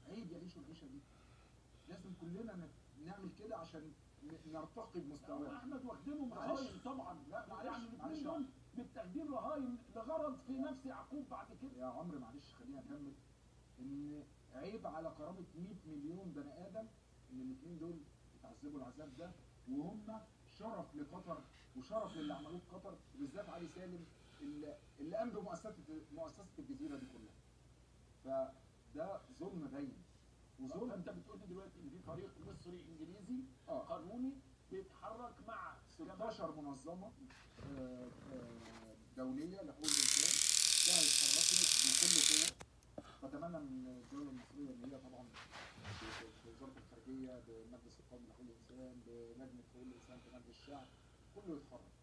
عيب يعيشوا العيشه دي لازم كلنا ن- نعمل كده عشان ن- نرتقي هو بمستواهم احمد واخدينهم معلش. رهاين طبعا لا معلش، يعني معلش. الاثنين دول بالتقدير رهاين لغرض في نفس يعقوب بعد كده يا عمرو معلش خليني اكمل ان عيب على كرامه 100 مليون بني ادم ان الاثنين دول يتعذبوا العذاب ده وهم شرف لقطر وشرف للي عملوه في قطر وبالذات علي سالم اللي, اللي قام بمؤسسه مؤسسه الجزيره دي كلها فده ظلم باين وظلم وظلم انت بتقول لي دلوقتي ان في فريق مصري انجليزي اه قانوني بيتحرك مع 16 منظمه آه، آه، دوليه لحقوق الانسان ده هيتحركوا بكل قوه بتمنى من الدوله المصريه اللي هي طبعا ب- بوزاره الخارجيه بمجلس القومي لحقوق الانسان بلجنه حقوق الانسان في مجلس الشعب كله يتحرك